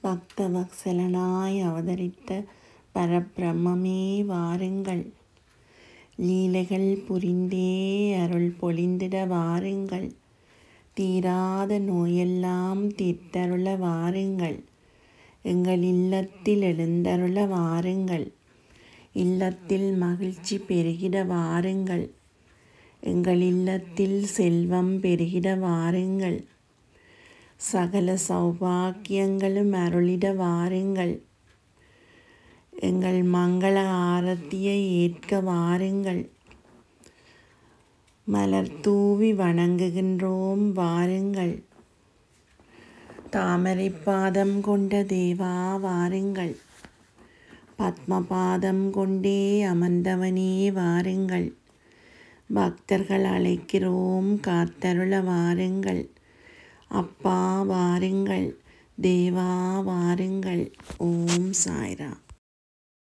பக்தவத்சலனாய் அவதரித்த பரபிரம்மமே வாருங்கள் லீலைகள் புரிந்தே அருள் பொழிந்திட வாருங்கள் தீராத நோயெல்லாம் தீர்த்தருள வாருங்கள் எங்கள் இல்லத்தில் எழுந்தருள வாருங்கள் இல்லத்தில் மகிழ்ச்சி பெருகிட வாருங்கள் எங்கள் இல்லத்தில் செல்வம் பெருகிட வாருங்கள் சகல சௌபாக்கியங்களும் அருளிட வாருங்கள் எங்கள் மங்கள ஆரத்தியை ஏற்க வாருங்கள் மலர் தூவி வணங்குகின்றோம் வாருங்கள் தாமரை பாதம் கொண்ட தேவா வாருங்கள் பத்மபாதம் கொண்டே அமர்ந்தவனே வாருங்கள் பக்தர்கள் அழைக்கிறோம் காத்தருள வாருங்கள் அப்பா வாருங்கள் தேவா வாருங்கள் ஓம் சாய்ராம்